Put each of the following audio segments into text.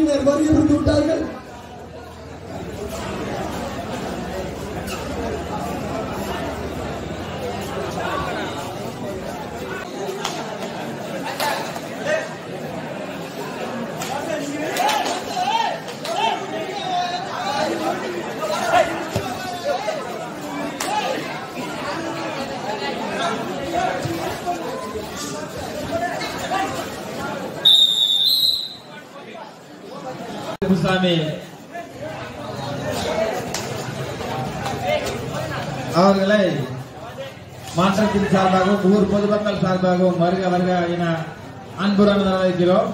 அணியினர் வருகிறது விட்டார்கள் குருசாமி அவர்களை மாற்றத்தின் சார்பாகவும் ஊர் பொதுமக்கள் சார்பாகவும் வருக வருக என அன்புடன் வரவேற்கிறோம்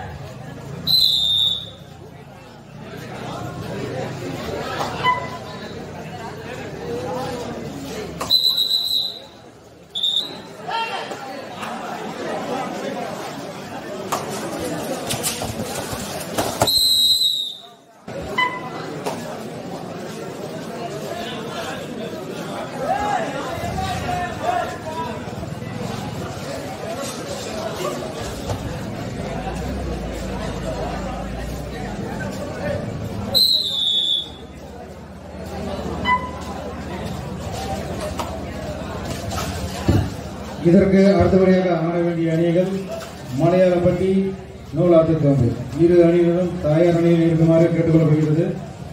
இதற்கு அடுத்தபடியாக ஆட வேண்டிய அணிகள் மலையாளப்பட்டி நூலாத்து தோம்பு இரு அணியினரும் தயார் அணியில் இருக்குமாறு கேட்டுக்கொள்ளப்படுகிறது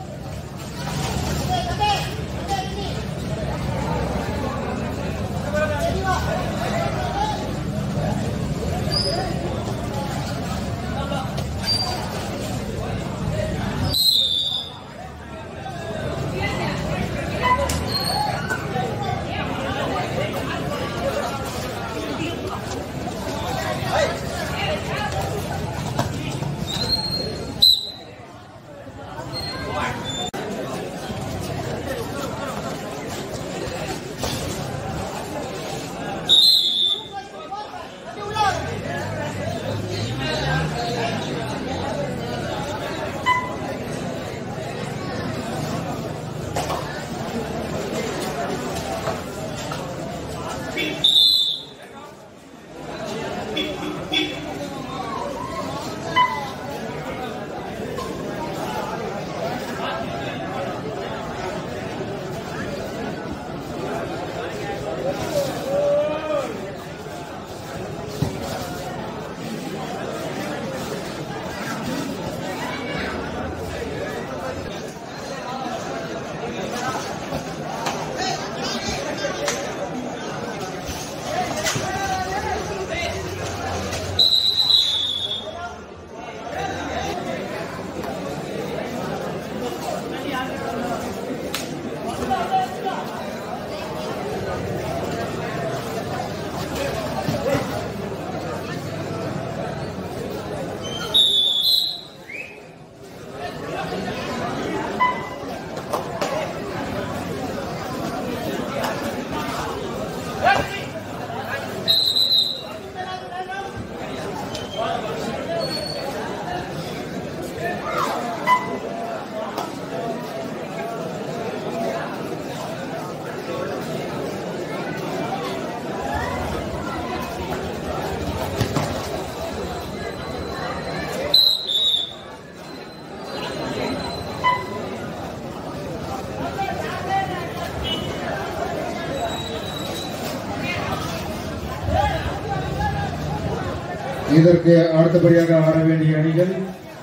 இதற்கு அடுத்தபடியாக ஆட வேண்டிய அணிகள்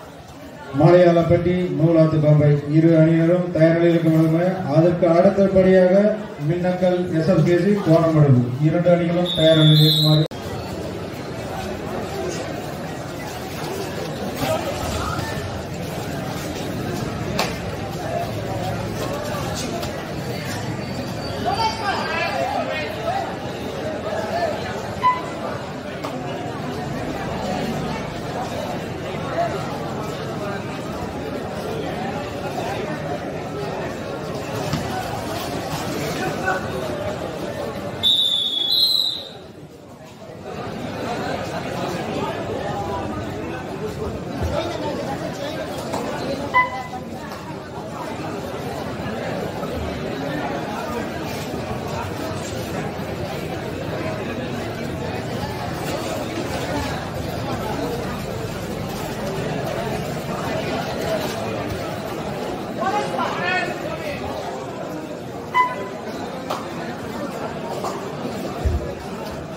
மலையாளப்பட்டி நூலாத்து கோம்பை இரு அணியினரும் தயார் நிலையில் இருக்கும் அதற்கு அடுத்தபடியாக மின்னக்கல் எஸ்எஸ்கேசி கோணமடவு இரண்டு அணிகளும் தயார் நிலையில் இருக்குமாறு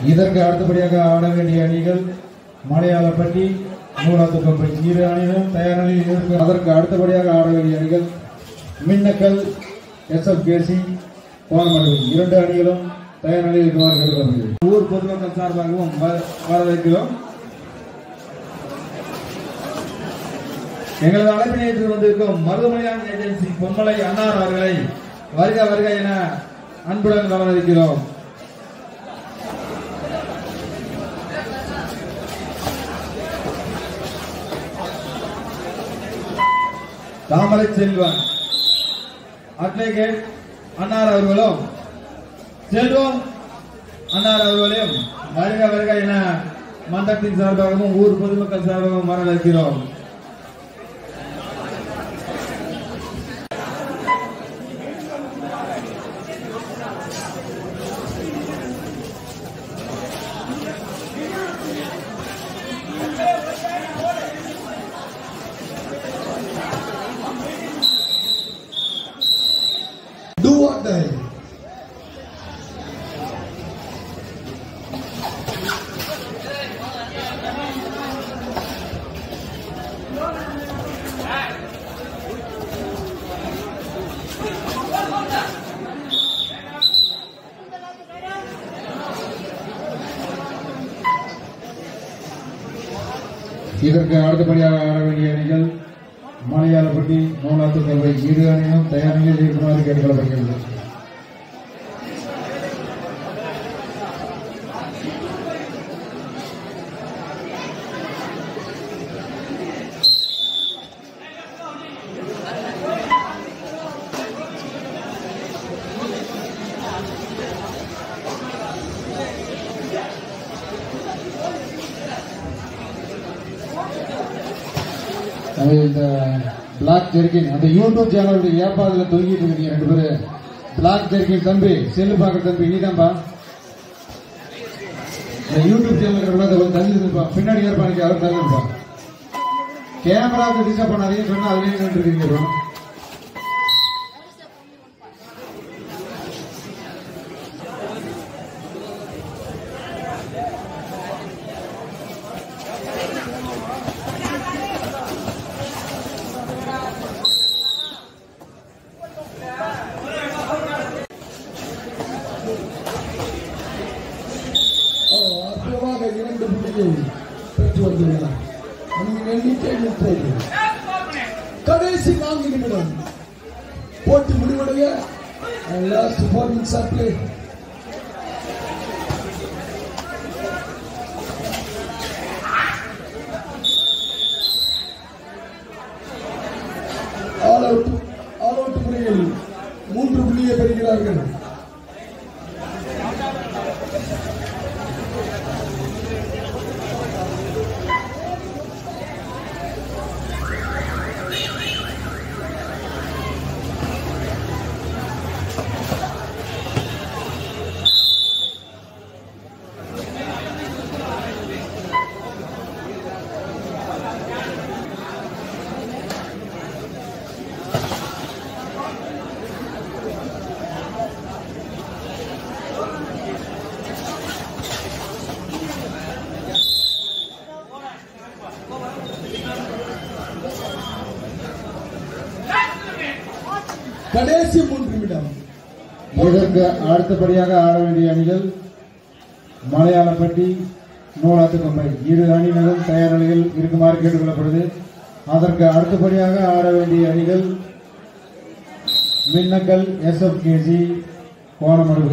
இதற்கு அடுத்தபடியாக ஆட வேண்டிய அணிகள் மலையாளப்பட்டி நூலாத்து கொம்பை இரு அணிகளும் தயார் நிலையில் இருக்கு அதற்கு அடுத்தபடியாக ஆட வேண்டிய அணிகள் மின்னக்கல் எஸ் எஃப் கேசி கோணமடுவை இரண்டு அணிகளும் தயார் நிலையில் இருக்குமாறு கேட்டுக்கொள்கிறேன் ஊர் பொதுமக்கள் சார்பாகவும் வ- வரவேற்கிறோம் எங்களது அழைப்பினை ஏற்று வந்திருக்கும் மருதமலையான் ஏஜென்சி பொன்மலை அன்னார் அவர்களை வருக வருக என அன்புடன் வரவேற்கிறோம் தாமரை செல்வன் அட்வொகேட் அன்னார் அவர்களும் செல்வம் அன்னார் அவர்களையும் வருக வருக என மன்றத்தின் சார்பாகவும் ஊர் பொதுமக்கள் சார்பாகவும் வரவேற்கிறோம் Do or die. இதற்கு அடுத்தபடியாக ஆட வேண்டிய அணிகள் மலையாளப்பட்டி நூலாத்து கொம்பை இரு அணிகளும் தயார் நிலையில் இருக்குமாறு கேட்டுக்கொள்ளப்படுகிறது அது இந்த பிளாக் ஜெர்கின் அந்த யூடியூப் சேனலுடைய ஏப்பா அதுல தொங்கிட்டு இருக்கீங்க ரெண்டு பேரு பிளாக் ஜெர்கின் தம்பி செல்லு பாக்குற தம்பி நீதான்பா இந்த யூடியூப் சேனல் இருக்கிறவங்க கொஞ்சம் தள்ளி இருப்பா பின்னாடி ஏற்பாடு யாரும் தள்ளி இருப்பா கேமராவுக்கு டிஸ்டர்ப் பண்ணாதீங்க சொன்னா அதுலயே நின்று இருக்கீங்க bro. அற்புதமாக இரண்டு புள்ளியை பெற்று வந்துள்ளார் அணியின் எண்ணிக்கை முப்பது கடைசி நான்கு நிமிடம் போட்டி முடிவடைய last four minutes of play all out all out முறையில் மூன்று புள்ளியை பெறுகிறார்கள் கடைசி மூன்று நிமிடம் இதற்கு அடுத்தபடியாக ஆட வேண்டிய அணிகள் மலையாளப்பட்டி நூலாத்து கொம்பை இரு அணியினரும் தயார் நிலையில் இருக்குமாறு கேட்டுக்கொள்ளப்படுது அதற்கு அடுத்தபடியாக ஆட வேண்டிய அணிகள் மின்னக்கல் எஸ் எஃப் கேசி கோணமடுகு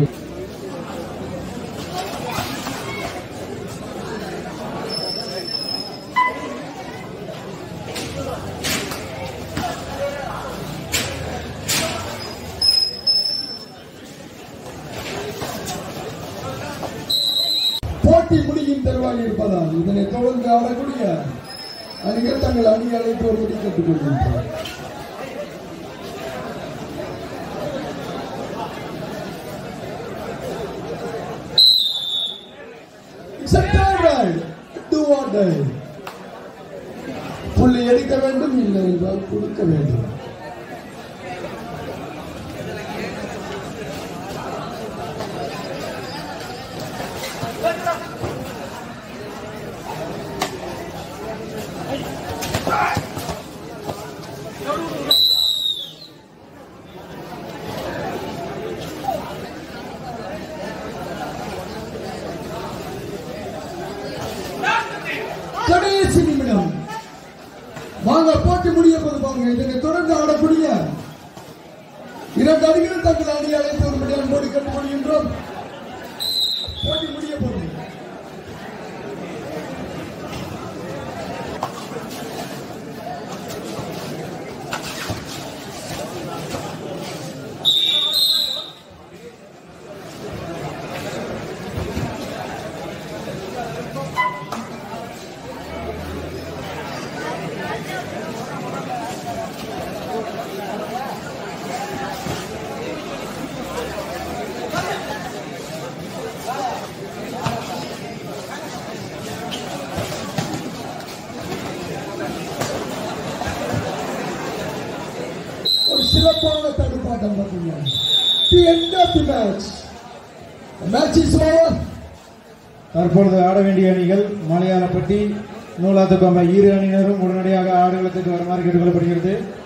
போட்டி முடியும் தருவாய் இருப்பதால் இதனை தொடர்ந்து ஆடக்கூடிய அணிகள் தங்கள் அணி அழைப்பு வருவதை கேட்டுக்கொள்கின்றனர் It's a tie ride. Do or die. புள்ளி எடுக்க வேண்டும் இல்லை என்றால் கொடுக்க வேண்டும் ஆக போட்டி முடிய போது பாருங்க இதனை தொடர்ந்து ஆடக்கூடிய இரண்டு அணிகளும் தங்கள் அணி அழைத்து வரும்படி அன்போடு கேட்டுக்கொள்கின்றோம் போட்டி முடிய போகுது ஒரு சிறப்பான தடுப்பாட்டம் பார்த்தீங்க the end of the match match is over தற்பொழுது ஆட வேண்டிய அணிகள் மலையாளப்பட்டி நூலாத்துக்கொம்பை இரு அணியினரும் உடனடியாக ஆடுகளத்துக்கு வருமாறு கேட்டுக்கொள்ளப்படுகிறது